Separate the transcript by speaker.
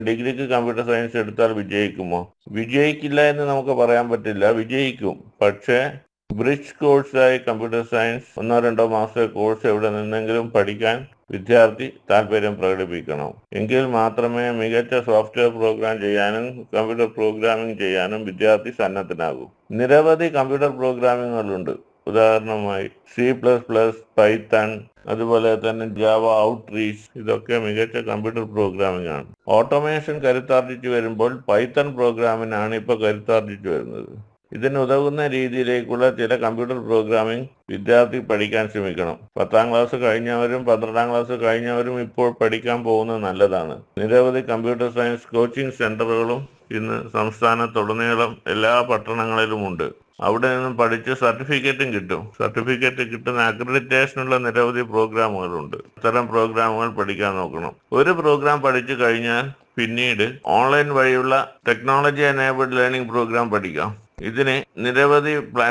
Speaker 1: ഡിഗ്രിക്ക് computer science എടുത്താൽ വിജയിക്കുമോ വിജയിക്കില്ല എന്ന് നമുക്ക് പറയാൻ പറ്റില്ല വിജയിക്കും പക്ഷേ ബ്രിഡ്ജ് കോഴ്സായി കമ്പ്യൂട്ടർ സയൻസ് ഒന്നോ രണ്ടോ മാസത്തെ കോഴ്സ് എവിടെ നിന്നെങ്കിലും പഠിക്കാൻ വിദ്യാർത്ഥി താല്പര്യം പ്രകടിപ്പിക്കണം എങ്കിൽ മാത്രമേ മികച്ച സോഫ്റ്റ്വെയർ പ്രോഗ്രാം ചെയ്യാനും കമ്പ്യൂട്ടർ പ്രോഗ്രാമിംഗ് ചെയ്യാനും വിദ്യാർത്ഥി സന്നദ്ധനാകൂ നിരവധി കമ്പ്യൂട്ടർ പ്രോഗ്രാമിങ്ങുകളുണ്ട് ഉദാഹരണമായി സി പ്ലസ് പ്ലസ് പൈത്തൺ അതുപോലെ തന്നെ ജാവ ഔട്ട്റീച്ച് ഇതൊക്കെ മികച്ച കമ്പ്യൂട്ടർ പ്രോഗ്രാമിംഗ് ആണ് ഓട്ടോമേഷൻ കരുത്താർജിച്ചു വരുമ്പോൾ പൈത്തൺ പ്രോഗ്രാമിനാണ് ഇപ്പോൾ കരുത്താർജിച്ചു വരുന്നത് ഇതിന് ഉതകുന്ന രീതിയിലേക്കുള്ള ചില കമ്പ്യൂട്ടർ പ്രോഗ്രാമിംഗ് വിദ്യാർത്ഥി പഠിക്കാൻ ശ്രമിക്കണം പത്താം ക്ലാസ് കഴിഞ്ഞവരും പന്ത്രണ്ടാം ക്ലാസ് കഴിഞ്ഞവരും ഇപ്പോൾ പഠിക്കാൻ പോകുന്നത് നല്ലതാണ് നിരവധി കമ്പ്യൂട്ടർ സയൻസ് കോച്ചിങ് സെന്ററുകളും ഇന്ന് സംസ്ഥാനത്തുടനീളം എല്ലാ പട്ടണങ്ങളിലും ഉണ്ട് അവിടെ നിന്നും പഠിച്ച് സർട്ടിഫിക്കറ്റും കിട്ടും സർട്ടിഫിക്കറ്റ് കിട്ടുന്ന അക്രഡിറ്റേഷനുള്ള നിരവധി പ്രോഗ്രാമുകളുണ്ട് ഇത്തരം പ്രോഗ്രാമുകൾ പഠിക്കാൻ നോക്കണം ഒരു പ്രോഗ്രാം പഠിച്ചു കഴിഞ്ഞാൽ പിന്നീട് ഓൺലൈൻ വഴിയുള്ള ടെക്നോളജി എനേബിൾഡ് ലേണിംഗ് പ്രോഗ്രാം പഠിക്കാം ഇതിന് നിരവധി പ്ലാ